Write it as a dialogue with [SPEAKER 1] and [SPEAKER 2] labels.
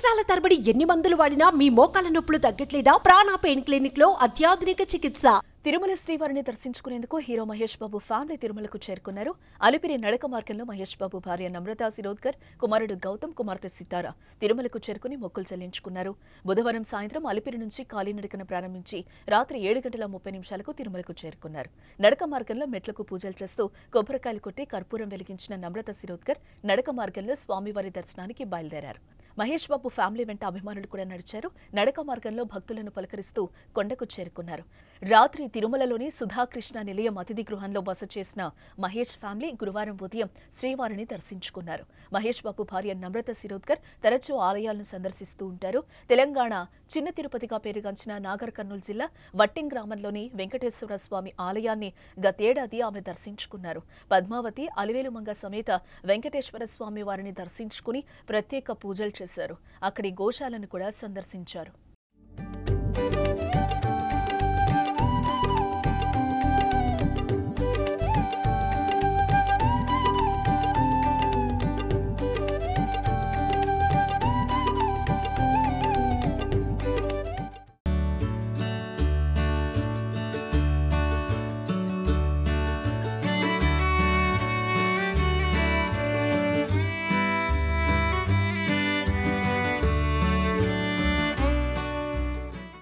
[SPEAKER 1] సంవత్సరాల తరబడి ఎన్ని మందులు వాడినా మీ మోకాల నొప్పులు తగ్గట్లేదా ప్రాణ పెయిన్ క్లినిక్ లో అత్యాధునిక చికిత్స
[SPEAKER 2] తిరుమల శ్రీవారిని దర్శించుకునేందుకు హీరో మహేష్ బాబు ఫ్యామిలీ తిరుమలకు చేరుకున్నారు అలిపిరి నడక మార్గంలో మహేష్ బాబు భార్య నమ్రతా శిరోద్కర్ కుమారుడు గౌతమ్ కుమార్తె సితార తిరుమలకు చేరుకుని మొక్కులు చెల్లించుకున్నారు బుధవారం సాయంత్రం అలిపిరి నుంచి కాలినడకను ప్రారంభించి రాత్రి ఏడు గంటల ముప్పై నిమిషాలకు తిరుమలకు చేరుకున్నారు నడక మార్గంలో మెట్లకు పూజలు చేస్తూ కొబ్బరికాయలు కొట్టి కర్పూరం వెలిగించిన నమ్రత శిరోద్కర్ నడక మార్గంలో స్వామివారి దర్శనానికి బయలుదేరారు మహేష్ బాబు ఫ్యామిలీ వెంట అభిమానులు కూడా నడిచారు నడక మార్గంలో భక్తులను పలకరిస్తూ కొండకు చేరుకున్నారు రాత్రి తిరుమలలోని సుధాకృష్ణ నిలయం అతిథి గృహంలో బస చేసిన మహేష్ ఫ్యామిలీ గురువారం ఉదయం శ్రీవారిని దర్శించుకున్నారు మహేష్ బాబు భార్య నమ్రత శిరోద్కర్ తరచూ ఆలయాలను సందర్శిస్తూ ఉంటారు తెలంగాణ చిన్న తిరుపతిగా పేరుగాంచిన నాగర్ కర్నూలు జిల్లా వట్టిం గ్రామంలోని వెంకటేశ్వర స్వామి ఆలయాన్ని గతేడాది ఆమె దర్శించుకున్నారు పద్మావతి అలివేలుమంగ సమేత వెంకటేశ్వర స్వామి వారిని దర్శించుకుని ప్రత్యేక పూజలు చేశారు అక్కడి గోశాలను కూడా సందర్శించారు